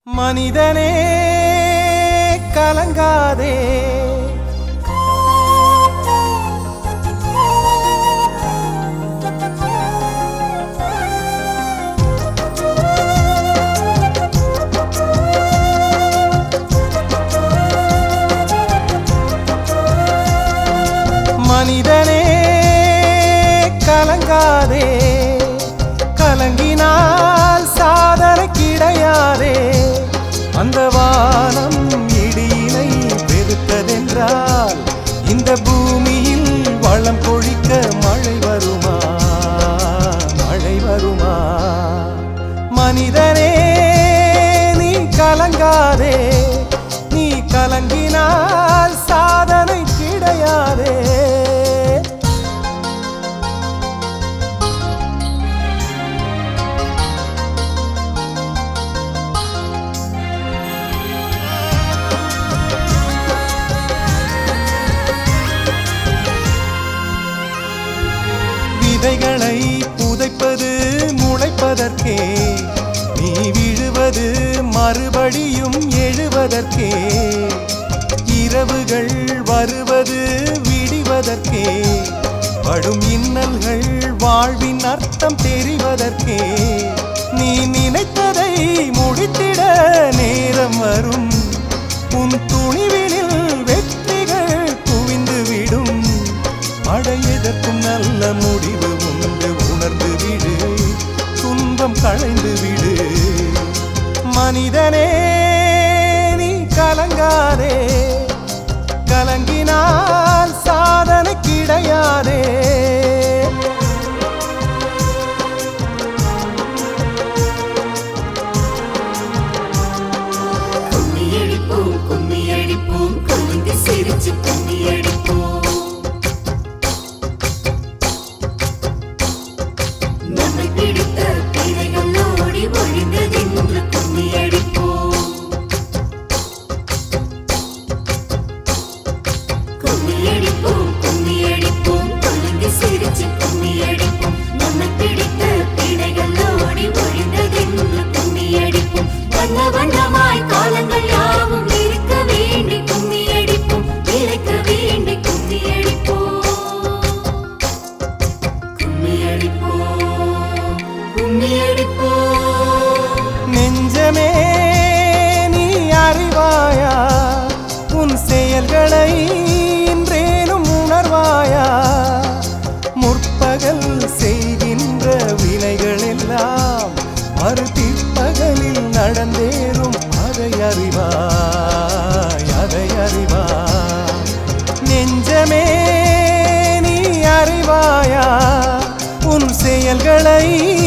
மனிதனே கலங்காதே மனிதனே கலங்காதே கலங்கினால் சாதனை கிடையாதே அந்த வானம் இடியினை பெருத்ததென்றால் இந்த பூமியில் வளம் கொழிக்க மழை வருமா மழை வருமா மனிதனே நீ கலங்காதே நீ கலங்கினால் சாதனை கிடையாதே விதைகளை புதைப்பது முளைப்பதற்கே நீ விழுவது மறுபடியும் எழுவதற்கே இரவுகள் வருவது விடிவதற்கே படும் இன்னல்கள் வாழ்வின் அர்த்தம் தெரிவதற்கே நீ நினைத்ததை முடித்திட நேரம் வரும் உன் துணிவினில் வெற்றிகள் குவிந்துவிடும் மழை எதற்கும் நல்ல முடிவு உண்டு உணர்ந்து விடு துன்பம் களைந்து விடு மனிதனே நீ கலங்காதே கலங்கினால் சாதனை கிடையாதே கும்மி அடிப்போம் கும்மி அடிப்போம் குலுங்கி சிரிச்சு கும்மி அடிப்போம் நம்மை பிடித்த பிழைகள் ஓடி ஒழிந்ததென்று கும்மி அடிப்போம் கும்மி அடிப்போம் கும்மி அடிப்போம் குலுங்கி சிரிச்சு கும்மி அடிப்போம் நம்மை பிடித்த பிழைகள் ஓடி ஒழிந்ததென்று கும்மி அடிப்போம் வண்ண வண்ணமாய் காலங்கள் யாவும் இருக்க வேண்டி கும்மி அடிப்போம் இழைக்க வேண்டி கும்மி அடிப்போம் கும்மி அடிப்போம் கும்மி அடிப்போம் நெஞ்சமே நீ அறிவாயா உன் செயல்களை இன்றேனும் உணர்வாயா முற்பகல் செய்கின்ற வினைகள் எல்லாம் மறுபிற்பகலில் நடந்தேறும் அதை அறிவாய் அதை அறிவாய் நெஞ்சமே நீ அறிவாயா உன் செயல்களை